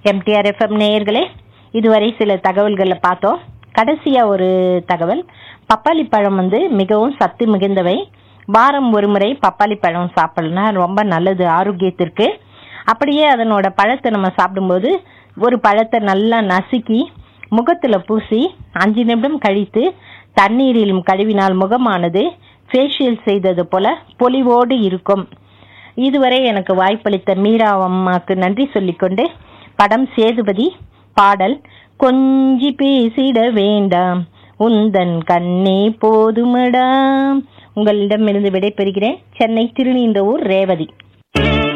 MTR FM நேயர்களே இதுவரை சில தகவல்களை பார்த்தோம் கடைசியா ஒரு தகவல் பப்பாளி பழம் வந்து மிகவும் சத்து மிகுந்தவை வாரம் ஒரு முறை பப்பாளி பழம் சாப்பிடலாம் ரொம்ப நல்லது ஆரோக்கியத்திற்கு அப்படியே அதனோட பழத்தை நம்ம சாப்பிடும்போது ஒரு பழத்தை நல்லா நசுக்கி முகத்துல பூசி அஞ்சு நிமிடம் கழித்து தண்ணீரிலும் கழுவினால் முகமானது ஃபேஷியல் செய்தது போல பொலிவோடு இருக்கும் இதுவரை எனக்கு வாய்ப்பளித்த மீரா அம்மாக்கு நன்றி சொல்லிக்கொண்டு படம் சேதுபதி பாடல் கொஞ்சி பேசிட வேண்டாம் உந்தன் கண்ணே போதுமடா உங்களிடமிருந்து விடைபெறுகிறேன் சென்னை திருநீந்த ஊர் ரேவதி